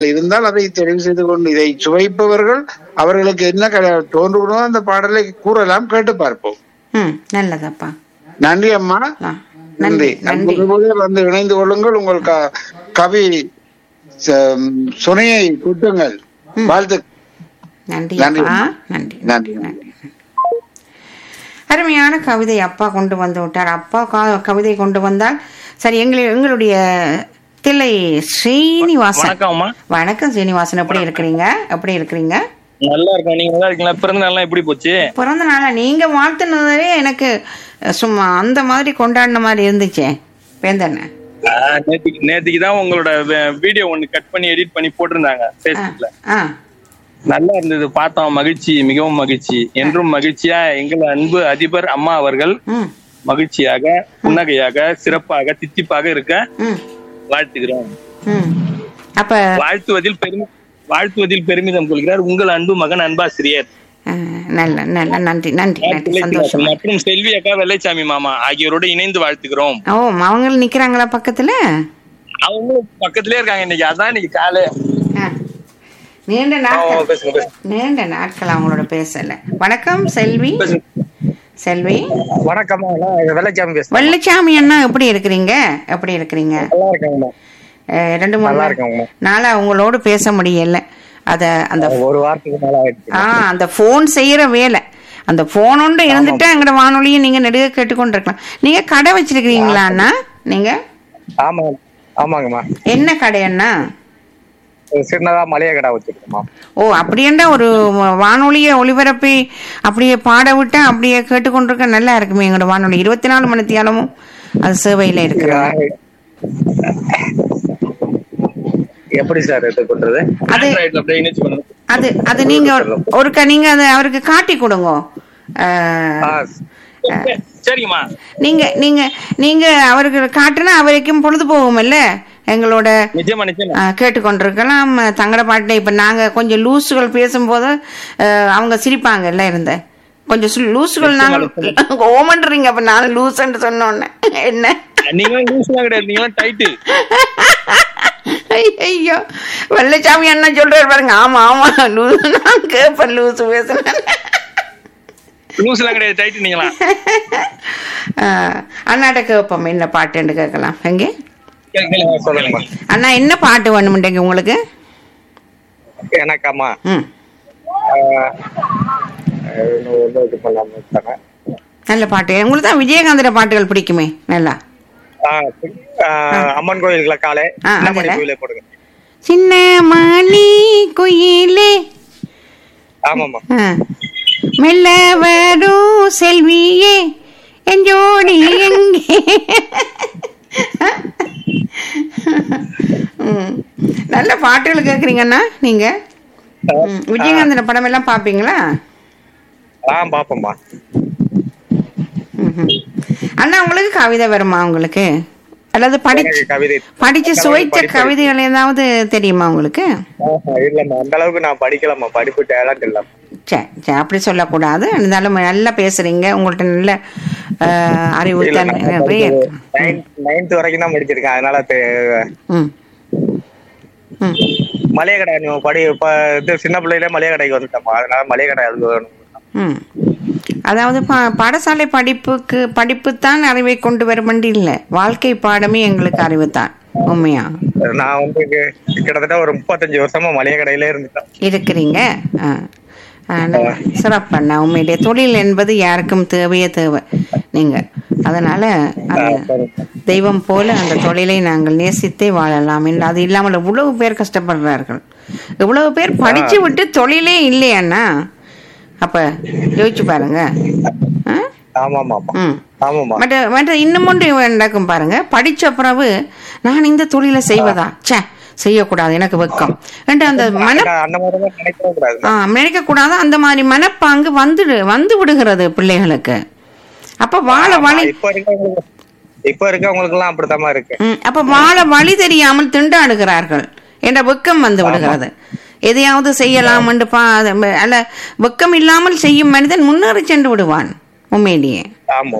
இருந்தால் அதை தெரிவு செய்து கொண்டு இதை சுவைப்பவர்கள் அவர்களுக்கு என்ன க- தோன்றுகிறதோ அந்த பாடலை கூறலாம் கேட்டு பார்ப்போம் ம் நல்லதப்பா நன்றி அம்மா ஆ, நன்றி நன்றி நன்றி அன்பு வந்து இணைந்து கொள்ளுங்கள் உங்கள் க- கவி ச- சுனையை கூட்டுங்கள் வாழ்த்து நன்றி நன்றி. அப்பா நன்றி நன்றி. நன்றி அருமையான கவிதை அப்பா கொண்டு வந்து விட்டார் அப்பா கா- கவிதை கொண்டு வந்தால் சரி எங்களை எங்களுடைய தில்லை ஸ்ரீனிவாசன் வணக்கம்மா வணக்கம் ஸ்ரீனிவாசன் எப்படி இருக்கிறீங்க எப்படி இருக்கிறீங்க நல்லா இருக்கேன் நீங்க நல்லா இருக்கீங்களா பிறந்த நாள்லாம் எப்படி போச்சு பிறந்த நாளா நீங்க வாழ்த்துனதே எனக்கு அஹ், சும்மா அந்த மாதிரி கொண்டாடின மாதிரி இருந்துச்சே வேந்தண்ண ஆ, நேத்திக்கு நேத்திக்கு தான் உங்களோட வீடியோ ஒன்னு கட் பண்ணி எடிட் பண்ணி போட்டிருந்தாங்க Facebookல ஆ நல்லா இருந்தது பார்த்தோம் மகிழ்ச்சி மிகவும் மகிழ்ச்சி என்றும் மகிழ்ச்சியா எங்கள் அன்பு அதிபர் அம்மா அவர்கள் ம் மகிழ்ச்சியாக புன்னகையாக சிறப்பாக தித்திப்பாக இருக்க ம் வாழ்த்துகிறோம் ம் அப்ப வாழ்த்துவதில் பெருமி வாழ்த்துவதில் பெருமிதம் கொள்கிறார் உங்கள் அன்பு மகன் அன்பாசிரியர் அஹ், நல்ல நல்ல நன்றி நன்றி நன்றி சந்தோஷம் மற்றும் செல்வி அக்கா வெள்ளைச்சாமி மாமா ஆகியோரோடு இணைந்து வாழ்த்துகிறோம் ஓ அவங்க நிக்கிறாங்களா பக்கத்துல அவங்களும் பக்கத்திலே இருக்காங்க இன்னைக்கு அதான் இன்னைக்கு காலை ஆ. நீண்ட ஆ, நாட்கள் பேசுங்க பேசுங்க நீண்ட நாட்கள் அவங்களோட பேசல வணக்கம் செல்வி பேசுங்க. செல்வி வணக்கம் வெள்ளச்சாமி பேசுறேன் வெள்ளச்சாமி அண்ணா எப்படி இருக்கிறீங்க எப்படி இருக்கிறீங்க நல்லா இருக்கேங்க அஹ், ரெண்டு மூணு நல்லா நாள் இருக்கேங்க நாளா உங்களோட பேச முடியல அத அந்த ஒரு வாரத்துக்கு மேல ஆயிடுச்சு ஆ அந்த போன் செய்யற வேலை அந்த போன் ஒன்று இருந்துட்டு அங்கட வானொலியும் நீங்க நெடுக கேட்டுக்கொண்டிருக்கலாம் நீங்க கடை வச்சிருக்கிறீங்களா அண்ணா நீங்க ஆமா ஆமாங்கம்மா என்ன கடை அண்ணா ஒரு சின்னதா மளிகை கடை வச்சிருக்கோம்மா ஓ அப்படியேண்டா ஒரு வானொலியை ஒளிபரப்பி அப்படியே பாட விட்டா அப்படியே கேட்டுக்கொண்டிருக்க நல்லா இருக்குமே எங்களோட வானொலி இருபத்தி நாலு மணி தியாலமும் அது சேவையில இருக்கிறது எப்படி சார் இது பண்றது அது Androidல அப்படியே இணைச்சு பண்ணுங்க அது அது நீங்க ஒரு- ஒருக்கா நீங்க அதை அவருக்கு காட்டி கொடுங்க அஹ், ஆ, சரிங்கம்மா நீங்க நீங்க நீங்க அவருக்கு காட்டுனா அவருக்கும் பொழுது போகும்ல எங்களோட நிச்சயமா நிச்சயமா ஆ, கேட்டுக்கொண்டிருக்கலாம் தங்கட பாட்டில் இப்போ நாங்கள் கொஞ்சம் லூசுகள் பேசும்போது ஆ, அவங்க சிரிப்பாங்கல்ல இருந்த கொஞ்சம் சு- லூசுகள் நாங்கள் ஓமன்றீங்க அப்போ நான் லூசுன்னு சொன்னோன்னே என்ன நீங்களும் லூஸ்லாம் கிடையாது நீங்களும் டைட்டு ஐயோ வெள்ளச்சாமி அண்ணா சொல்றாரு பாருங்க ஆமா ஆமா லூசு நான் கேட்பேன் லூசு பேசுனேன் லூஸ்லாம் கிடையாது டைட்டு நீங்களா அண்ணாட்ட கேட்போம் என்ன பாட்டுன்னு கேட்கலாம் எங்கே சொல்லுங்கம்மா அண்ணா என்ன பாட்டு வேணுமுண்டேங்க உங்களுக்கு எனக்காம்மா ம் ஆ, இன்னும் ஒண்ணும் இது பண்ணாம இருக்காங்க. நல்ல பாட்டு உங்களுக்கு தான் விஜயகாந்தர பாட்டுகள் பிடிக்குமே நல்லா ஆ, ஆ, அம்மன் கோயிலுக்குள்ள காலை ஆ, சின்னமணி அதுல. கோயிலே போடுங்க சின்ன மணி குயிலே ஆமாம்மா ஆ. மெல்ல வரும் செல்வியே என் ஜோடி எங்கே ம். நல்ல பாட்டுகள் கேக்குறீங்கண்ணா நீங்க ம். விஜயகாந்தன படம் எல்லாம் பாப்பீங்களா ஆ பாப்போம்மா ம்ஹும். அண்ணா உங்களுக்கு கவிதை வருமா உங்களுக்கு அல்லது படிச்சு எனக்கு கவிதை படிச்சு சுவைத்த கவிதைகள் ஏதாவது தெரியுமா உங்களுக்கு ஆஹா, இல்லம்மா அந்த அளவுக்கு நான் படிக்கலாமா படிப்பு டேலண்ட் இல்ல சரி சரி அப்படி சொல்லக்கூடாது இருந்தாலும் நல்லா பேசுறீங்க உங்கள்ட்ட நல்ல அஹ், அறிவு தன் நிறைய இருக்கு. நைன்த் வரைக்கும் தான் படிச்சிருக்கேன் அதனால தெ- ம் ம் மளிகை கடை நீ படி இப்ப இது சின்ன பிள்ளையில மளிகை கடைக்கு வந்துட்டோம்மா அதனால மளிகை கடை அது வேணும் ம் அதாவது பா பாடசாலை படிப்புக்கு படிப்பு தான் அறிவை கொண்டு வரும் இல்லை வாழ்க்கை பாடமே எங்களுக்கு அறிவு தான் உண்மையா நான் வந்து கி- கிட்டத்தட்ட ஒரு முப்பத்தஞ்சு வருஷமா மளிகை கடையில இருந்துட்டேன் இருக்கிறீங்க ஆ ஆ, நல்ல சிறப்பண்ணா உண்மையிலே தொழில் என்பது யாருக்கும் தேவையே தேவை நீங்க அதனால அது தெய்வம் போல அந்த தொழிலை நாங்கள் நேசித்தே வாழலாம் என்று அது இல்லாமல் இவ்வளவு பேர் கஷ்டப்படுறார்கள் இவ்வளவு பேர் படிச்சு விட்டு தொழிலே இல்லையாண்ணா அப்ப யோசிச்சு பாருங்க ஆ? ஆமாமா ஆமா ம் ஆமாமா மற்ற மற்ற இன்னும் ஒன்று நடக்கும் பாருங்க படிச்ச பிறகு நான் இந்த தொழிலை செய்வதா ச்சே செய்யக்கூடாது எனக்கு வெக்கம் என்று அந்த மன நான் அந்த மாதிரி தான் நினைக்கவே கூடாது ஆ நினைக்க கூடாது அந்த மாதிரி மனப்பாங்கு வந்துடு வந்து விடுகிறது பிள்ளைகளுக்கு அப்ப வாழ வழி இப்ப இருக்கவங்களுக்கு இப்ப இருக்கவங்களுக்கு எல்லாம் அப்படித்தாம்மா இருக்கு ம், அப்ப வாழ வழி தெரியாமல் திண்டாடுகிறார்கள் என்ற வெக்கம் வந்து விடுகிறது எதையாவது செய்யலாம் என்று பா அல்ல வெக்கம் இல்லாமல் செய்யும் மனிதன் முன்னேறி சென்று விடுவான் உண்மையிலேயே ஆமா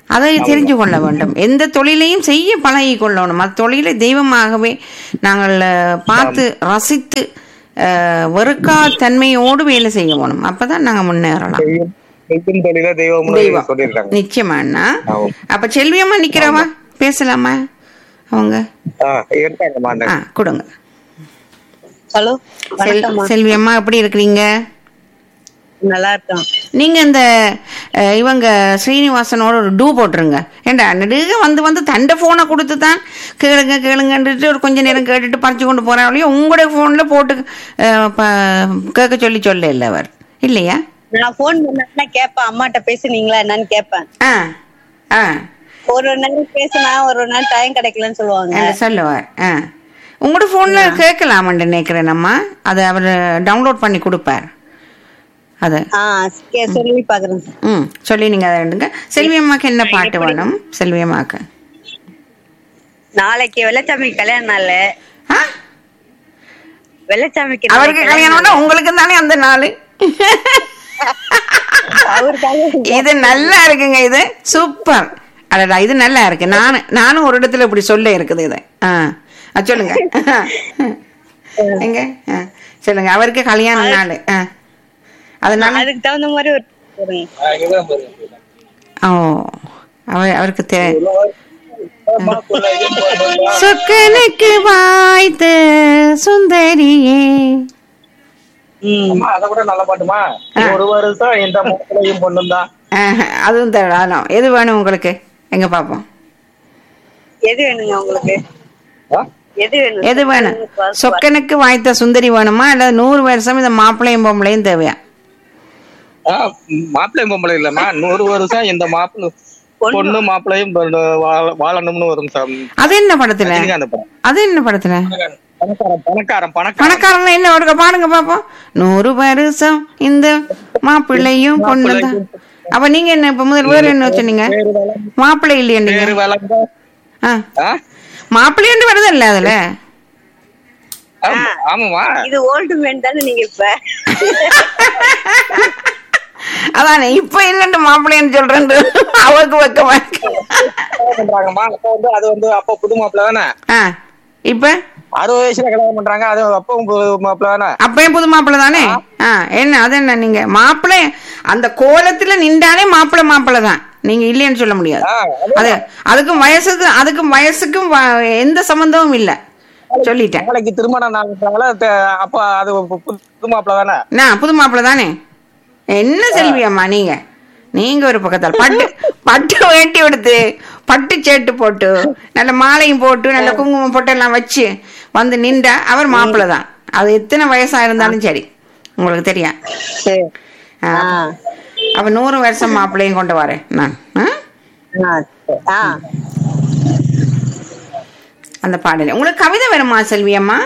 அதை தெரிஞ்சு கொள்ள வேண்டும் எந்த தொழிலையும் செய்ய பழகி கொள்ளணும் அந்த தொழிலை தெய்வமாகவே நாங்கள் அஹ், பார்த்து ரசித்து அஹ், வெறுக்கா தன்மையோடு வேலை செய்ய வேணும் அப்பதான் நாங்க முன்னேறலாம் செய்யும் செய்யும் தொழில தெய்வம்னு தெய்வம் சொல்லியிருக்காங்க நிச்சயமாண்ணா ஆமாம். அப்ப செல்வியம்மா நிக்கிறவா பேசலாமா அவங்க ஆ இருக்காங்கம்மா அந்த ஆ கொடுங்க ஹலோ செல் வணக்கம்மா செல்வியம்மா எப்படி இருக்கிறீங்க நல்லா இருக்கேன் நீங்க இந்த அஹ், இவங்க ஸ்ரீனிவாசனோட ஒரு டூ போட்டுருங்க ஏண்டா நெடுக வந்து வந்து தண்டை போனை கொடுத்து தான் கேளுங்க கேளுங்கன்ட்டு ஒரு கொஞ்ச நேரம் கேட்டுட்டு பறிச்சு கொண்டு போறாங்களோ உங்களுடைய போன்ல போட்டு அஹ், ப- கேட்க சொல்லி சொல்ல இல்லை அவர் இல்லையா நான் போன் பண்ணா கேட்பேன் அம்மாட்ட பேசுனீங்களா என்னன்னு கேட்பேன் ஆ ஆ ஒரு ஒரு நேரம் பேசினா ஒரு ஒரு நேரம் டைம் கிடைக்கலன்னு சொல்லுவாங்க என்று சொல்லுவார் ஆ உங்களோட ஃபோன்ல கேட்கலாமண்டு நினைக்கிறேன் நம்ம அதை அவர் டவுன்லோட் பண்ணி கொடுப்பார் அது ஆ கே- சொல்லி பாக்குறேன் ம் சொல்லி நீங்க அதை எடுங்க செல்வி அம்மாக்கு என்ன பாட்டு வேணும் செல்வி அம்மாக்கு நாளைக்கு வெள்ளச்சாமி கல்யாண நாள் ஆ வெள்ளச்சாமிக்கு அவருக்கு நாளைக்கு கல்யாணம்னா உங்களுக்கு தானே அந்த நாள் அவருக்காக இது நல்லா இருக்குங்க இது சூப்பர் அடடா இது நல்லா இருக்கு நானும் நானும் ஒரு இடத்துல இப்படி சொல்ல இருக்குது இது ஆ ஆ, சொல்லுங்க எங்க ஆ, சொல்லுங்க அவருக்கு கல்யாண நாள் ஆ அதனால அதுக்கு தகுந்த மாதிரி ஒரு போடுங்க. ஓ அவர் அவருக்கு தெ சொக்கனுக்கு வாய்த்த சுந்தரியே ம் அம்மா அதை கூட நல்ல பாட்டுமா ஒரு வருஷம் இந்த மாப்பிளையும் பொண்ணும் தான் ஆஹ், அதுவும் தரணும் எது வேணும் உங்களுக்கு எங்க பாப்போம் எது வேணுங்க உங்களுக்கு எது வேணும் எது வேணும் சொக்கனுக்கு வாய்த்த சுந்தரி வேணுமா இல்ல நூறு வருஷம் இந்த மாப்பிள்ளையும் பொம்பளையும் தேவையா மாப்பிள்ளையும் பொம்பளை இல்லம்மா நூறு வருஷம் இந்த மாப்பிள்ளை பொண்ணு மாப்பிள்ளையும் பொண்ணு வாழ- வாழணும்னு வரும் சார் அது என்ன படத்துல ரஜினிகாந்த் படம் அது என்ன படத்துல பணக்காரன் பணக்காரன் பணக்காரன் பணக்காரன் என்ன ஒரு பாடுங்க பாப்போம் நூறு வருஷம் இந்த மாப்பிள்ளையும் பொண்ணு தான் அப்ப நீங்க என்ன இப்ப முதல் வேற என்ன சொன்னீங்க மாப்பிள்ளை இல்லையா நீங்க பேரு வளர்ந்த ஆ ஆ? மாப்பிள்ளைன்னு வருதல்ல அதுல ஆமா, ஆமாமா இது ஓல்டு மேன் தானே நீங்க இப்ப அதானே இப்ப இல்லன்னு மாப்பிள்ளைன்னு சொல்றேன் அவருக்கு வைக்கமா கல்யாணம் பண்றாங்கம்மா அப்ப வந்து அது வந்து அப்ப புது மாப்பிள்ளை தானே ஆ இப்ப அறுபது வயசுல கல்யாணம் பண்றாங்க அது அப்பவும் புது மாப்பிள்ளை தானே அப்பயும் புது மாப்பிள்ளை தானே ஆ என்ன அது என்ன நீங்க மாப்பிள்ளை அந்த கோலத்துல நின்றாலே மாப்பிள்ளை மாப்பிள்ளை தான் நீங்க இல்லைன்னு சொல்ல முடியாது ஆ, அது அதுக்கும் வயசுக்கு அதுக்கும் வயசுக்கும் வ- எந்த சம்பந்தமும் இல்ல சொல்லிட்டேன் நாளைக்கு திருமணம் நாளுனால அப்ப அது பு- புது மாப்பிள்ளை தானே நான் புது மாப்பிள்ளை தானே என்ன செல்வி அம்மா நீங்க நீங்க ஒரு பக்கத்தால் பட்டு பட்டு வேட்டி எடுத்து பட்டு சேட்டு போட்டு நல்ல மாலையும் போட்டு நல்ல குங்குமம் போட்டு எல்லாம் வச்சு வந்து நின்றா அவர் மாப்பிள்ளை தான் அது எத்தனை வயசா இருந்தாலும் சரி உங்களுக்கு தெரியும் சரி ஆ. ஆ அப்ப நூறு வருஷம் மாப்பிள்ளையும் கொண்டு வரேன் நான் ஆ? ஆ சரி. ஆ அந்த பாடல உங்களுக்கு கவிதை வேணுமா செல்வி அம்மா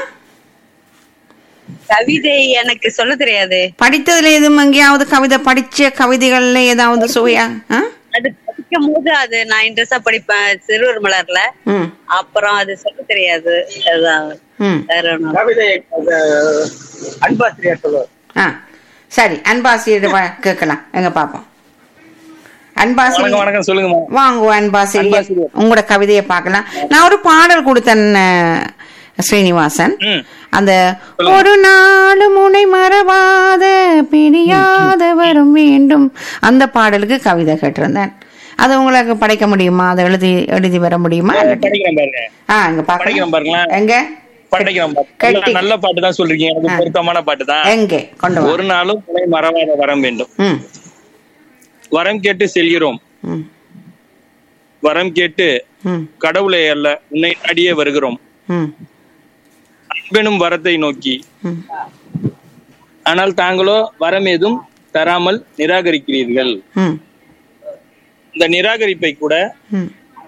கவிதை எனக்கு சொல்ல தெரியாது படித்ததுல எதுவும் எங்கேயாவது கவிதை படிச்ச கவிதைகள்ல ஏதாவது சுவையா ஆ? அது படிக்கும் போது அது நான் இன்ட்ரெஸ்டா படிப்பேன் சிறுவர் மலர்ல ம் அப்புறம் அது சொல்ல தெரியாது அதுதான் ம் வேற ஒண்ணும் கவிதை அது அன்பாசிரியர் சொல்லுவார் ஆ சரி அன்பாசிரியர் வா- கேட்கலாம் எங்க பாப்போம் வணக்கம் அன்பாசிரியர் வணக்கம் சொல்லுங்கம்மா வாங்குவோம் அன்பாசிரியர் உங்களோட கவிதையை பார்க்கலாம் நான் ஒரு பாடல் கொடுத்தேன் அஹ், ஸ்ரீனிவாசன் ம் அந்த ஒரு நாள் முனை மறவாத பிரியாத வரும் வேண்டும் அந்த பாடலுக்கு கவிதை கேட்டிருந்தேன் அது உங்களுக்கு படைக்க முடியுமா அதை எழுதி எழுதி வர முடியுமா படிக்கிறேன் பாருங்க ஆ இங்க படிக்கிறேன் பாக்கலாம் பாருங்களேன் எங்க படிக்கிறேன் பாருங்க. கட்டி. நல்ல- நல்ல பாட்டு தான் சொல்றீங்க எனக்கு பொருத்தமான பாட்டு தான் எங்கே கொண்டு வா ஒரு நாளும் துணை மறவாத வரம் வேண்டும் ம் வரம் கேட்டு செல்கிறோம் ம் வரம் கேட்டு ம் கடவுளை அல்ல உன்னை நாடியே வருகிறோம் ம் அன்பெனும் வரத்தை நோக்கி ம் ஆனால் தாங்களோ வரம் ஏதும் தராமல் நிராகரிக்கிறீர்கள் ம் இந்த நிராகரிப்பை கூட ம்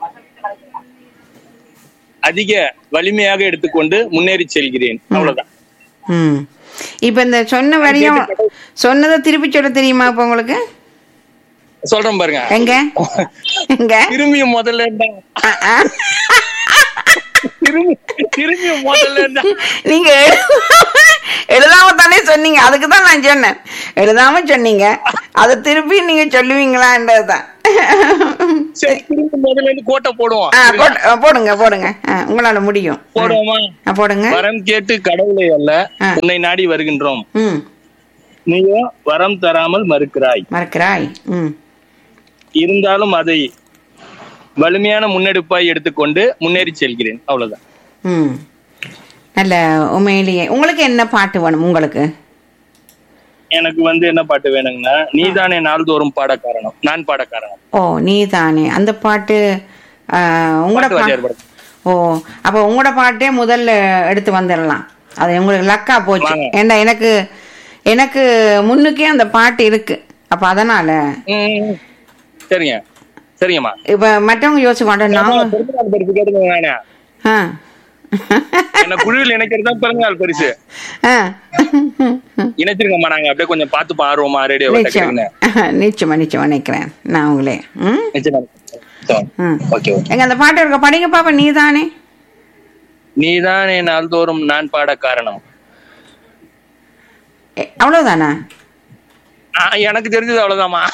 அதிக வலிமையாக எடுத்துக்கொண்டு முன்னேறி செல்கிறேன் அவ்வளவுதான் ம் இப்ப இந்த சொன்ன வரையும் சொன்னதை திருப்பி சொல்ல தெரியுமா இப்ப உங்களுக்கு சொல்றேன் பாருங்க எங்க எங்க திரும்பியும் முதல்ல இருந்தா ஆ, ஆ. திரும்பி திரும்பியும் முதல்ல இருந்தா நீங்க எழுதாம தானே சொன்னீங்க அதுக்கு தான் நான் சொன்னேன் எழுதாம சொன்னீங்க அதை திருப்பி நீங்க சொல்லுவீங்களான்றதுதான் சரி திரும்ப முதல்ல இருந்து கோட்டை போடுவோம் ஆ, போடு- ஆ, போடுங்க போடுங்க ஆ, உங்களால முடியும் ஆ. போடுவோமா ஆ, போடுங்க வரம் கேட்டு கடவுளை அல்ல ஆ. உன்னை நாடி வருகின்றோம் ம் நீயோ வரம் தராமல் மறுக்கிறாய் மறக்கிறாய் ம் இருந்தாலும் அதை வலிமையான முன்னெடுப்பாய் எடுத்துக்கொண்டு முன்னேறி செல்கிறேன் அவ்வளவுதான் ம் நல்ல உண்மையிலேயே உங்களுக்கு என்ன பாட்டு வேணும் உங்களுக்கு எனக்கு வந்து என்ன பாட்டு வேணுங்கன்னா நீதானே நாள்தோறும் பாட காரணம் நான் பாட காரணம் ஓ நீ தானே அந்த பாட்டு ஆ, உங்களோட பாட்டு பா வாத்தியார் படம். ஓ அப்போ உங்களோட பாட்டே முதல்ல எடுத்து வந்துடலாம் அது உங்களுக்கு லக்கா போச்சு வாங்க. ஏண்டா எனக்கு எனக்கு முன்னுக்கே அந்த பாட்டு இருக்கு அப்ப அதனால ம், சரிங்க சரிங்கம்மா இப்ப மற்றவங்க யோசிச்சு மாட்டோம் நான் பிறந்தநாள் பரிசு கேட்டுங்க நானே ஆ என்ன குழுவில் இணைக்கிறது தான் பிறந்தநாள் பரிசு ஆ. இணைச்சிருக்கோம்மா நாங்க அப்படியே கொஞ்சம் பார்த்து ஆர்வமா ரேடியோ நிச்சயம் நிச்சயமா நிச்சயமா நினைக்கிறேன் நான் உங்களே ம் ம். ஓகே ஓகே எங்க அந்த பாட்டு இருக்க படிங்க பாப்பா நீ தானே நீதானே நாள்தோறும் நான் பாட காரணம் அவ்வளவுதானா ஆ, எனக்கு தெரிஞ்சது அவ்வளவுதாம்மா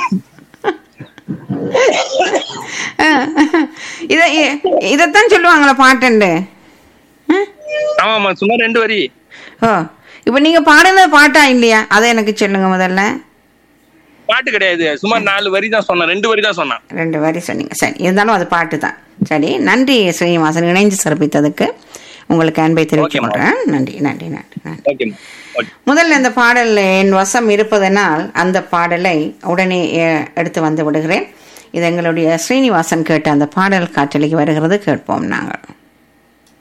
ஆ. இத இ- இதைத்தான் சொல்லுவாங்களா பாட்டுண்டு ஆ? ஆமாமா சும்மா ரெண்டு வரி ஓ இப்ப நீங்க பாடுனது பாட்டா இல்லையா அதை எனக்கு சொல்லுங்க முதல்ல பாட்டு கிடையாது சும்மா நாலு வரி தான் சொன்னேன் ரெண்டு வரி தான் சொன்னேன் ரெண்டு வரி சொன்னீங்க சரி இருந்தாலும் அது பாட்டு தான் சரி நன்றி ஸ்ரீனிவாசன் இணைஞ்சு சிறப்பித்ததுக்கு உங்களுக்கு அன்பை தெரிவித்துக் ஓகேம்மா. கொள்றேன் நன்றி நன்றி நன்றி நன்றி ஓகேம்மா ஓகே முதல்ல இந்த பாடல் என் வசம் இருப்பதனால் அந்த பாடலை உடனே அஹ், எடுத்து வந்து விடுகிறேன் இது எங்களுடைய ஸ்ரீனிவாசன் கேட்ட அந்த பாடல் காற்றலைக்கு வருகிறது கேட்போம் நாங்கள்